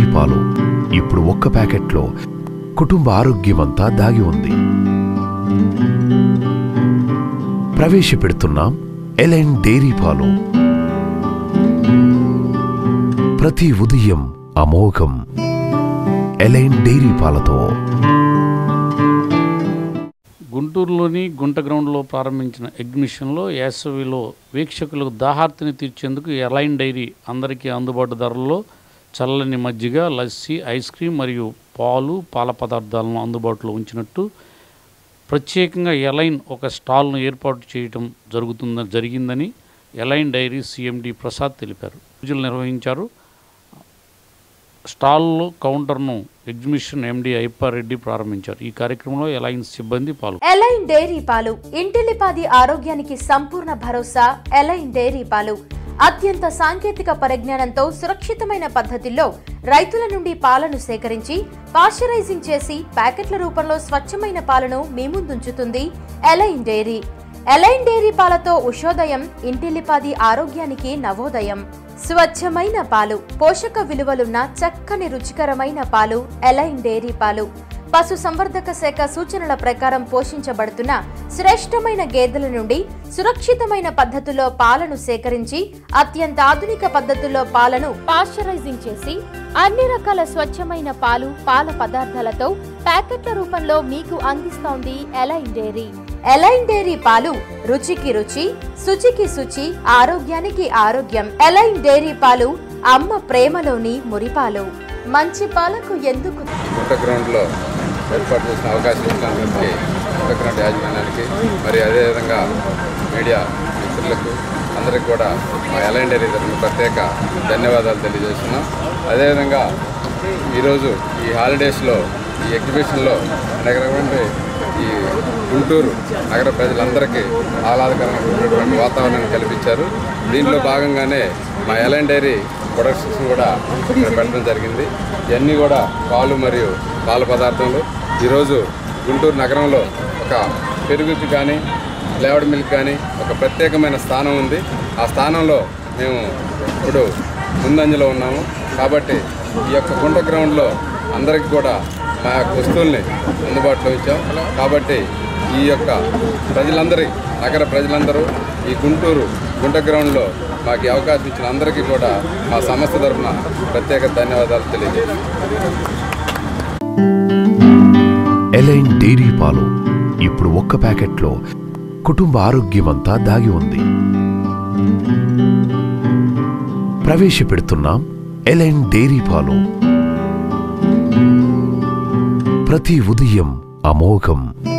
పాలు ఇప్పుడు ఒక్క ప్యాకెట్లో కుటుంబ ఆరోగ్యమంతా దాగి ఉంది ప్రవేశపెడుతున్నాం ఎలైన్ డైరీ పాలు ప్రతి ఉదయం అమోఘం ఎలైన్ డైరీ పాలతో గుంటూరులోని గుంట గ్రౌండ్లో ప్రారంభించిన ఎగ్జిబిషన్లో వేసవిలో వీక్షకులకు దాహార్తిని తీర్చేందుకు ఎలైన్ డైరీ అందరికీ అందుబాటు ధరల్లో చల్లని మజ్జిగ లస్సీ ఐస్ క్రీమ్ మరియు పాలు పాల పదార్థాలను అందుబాటులో ఉంచినట్టు ప్రత్యేకంగా ఎలైన్ ఒక స్టాల్ను ఏర్పాటు చేయటం జరుగుతుంద జరిగిందని ఎలైన్ డైరీ సిఎండి ప్రసాద్ తెలిపారు పూజలు నిర్వహించారు స్టాల్లో కౌంటర్ను ఎగ్జిబిషన్ ఎండి అయ్యప్పారెడ్డి ప్రారంభించారు ఈ కార్యక్రమంలో ఎలైన్ సిబ్బంది పాల్గొన్నారు ఎలైన్ డైరీ పాలు ఇంటిల్లిపాది ఆరోగ్యానికి సంపూర్ణ భరోసా ఎలైన్ డైరీ పాలు అత్యంత సాంకేతిక పరిజ్ఞానంతో సురక్షితమైన పద్ధతిలో రైతుల నుండి పాలను సేకరించి పాశ్చరైజింగ్ చేసి ప్యాకెట్ల రూపంలో స్వచ్ఛమైన పాలను మీ ముందుంచుతుంది ఎలైన్ డైరీ ఎలైన్ డైరీ పాలతో ఉషోదయం ఇంటిల్లిపాది ఆరోగ్యానికి నవోదయం స్వచ్ఛమైన పాలు పోషక విలువలున్న చక్కని రుచికరమైన పాలు ఎలైన్ డైరీ పాలు పశు సంవర్ధక శాఖ సూచనల ప్రకారం పోషించబడుతున్న శ్రేష్టమైన గేదెల నుండి సురక్షితమైన పద్ధతిలో పాలను సేకరించి అత్యంత ఆధునిక పద్ధతుల్లో పాలను పాశ్చరైజింగ్ చేసి అన్ని రకాల స్వచ్ఛమైన పాలు పాల పదార్థాలతో ప్యాకెట్ల రూపంలో మీకు అందిస్తోంది ఎలైన్ డైరీ ఎలైన్ డైరీ పాలు రుచికి రుచి శుచికి శుచి ఆరోగ్యానికి ఆరోగ్యం ఎలైన్ డైరీ పాలు అమ్మ ప్రేమలోని మురిపాలు మంచి పాలకు ఎందుకు గుంట గ్రౌండ్లో ఏర్పాటు చేసిన అవకాశం ఇచ్చినందుకు గుంట గ్రౌండ్ యాజమాన్యానికి మరి అదేవిధంగా మీడియా మిత్రులకు అందరికి కూడా మా ఎలైన్ డైరీ తరఫున ప్రత్యేక ధన్యవాదాలు తెలియజేస్తున్నాం అదేవిధంగా ఈరోజు ఈ హాలిడేస్లో ఈ ఎగ్జిబిషన్లో అనేక రకమైన ఈ గుంటూరు నగర ప్రజలందరికీ ఆహ్లాదకరమైనటువంటి వాతావరణాన్ని కల్పించారు దీంట్లో భాగంగానే మా ఎలైన్ డైరీ ప్రొడక్ట్స్ కూడా ఇక్కడ పెట్టడం జరిగింది ఇవన్నీ కూడా పాలు మరియు పాల పదార్థాలు ఈరోజు గుంటూరు నగరంలో ఒక పెరుగుకి కానీ ఫ్లేవర్డ్ మిల్క్ కానీ ఒక ప్రత్యేకమైన స్థానం ఉంది ఆ స్థానంలో మేము ఇప్పుడు ముందంజలో ఉన్నాము కాబట్టి ఈ యొక్క గుంట గ్రౌండ్లో అందరికీ కూడా మా యొక్క వస్తువుల్ని అందుబాటులో ఇచ్చాం కాబట్టి ఈ యొక్క ప్రజలందరి నగర ప్రజలందరూ ఈ గుంటూరు గుంట గ్రౌండ్లో మాకు ఈ అవకాశం ఇచ్చిన అందరికీ కూడా మా సంస్థ తరఫున ప్రత్యేక ధన్యవాదాలు తెలియజేస్తాం ఎలైన్ డైరీ పాలు ఇప్పుడు ఒక్క ప్యాకెట్లో కుటుంబ ఆరోగ్యమంతా దాగి ఉంది ప్రవేశపెడుతున్నాం ఎలైన్ డైరీ పాలు ప్రతి ఉదయం అమోఘం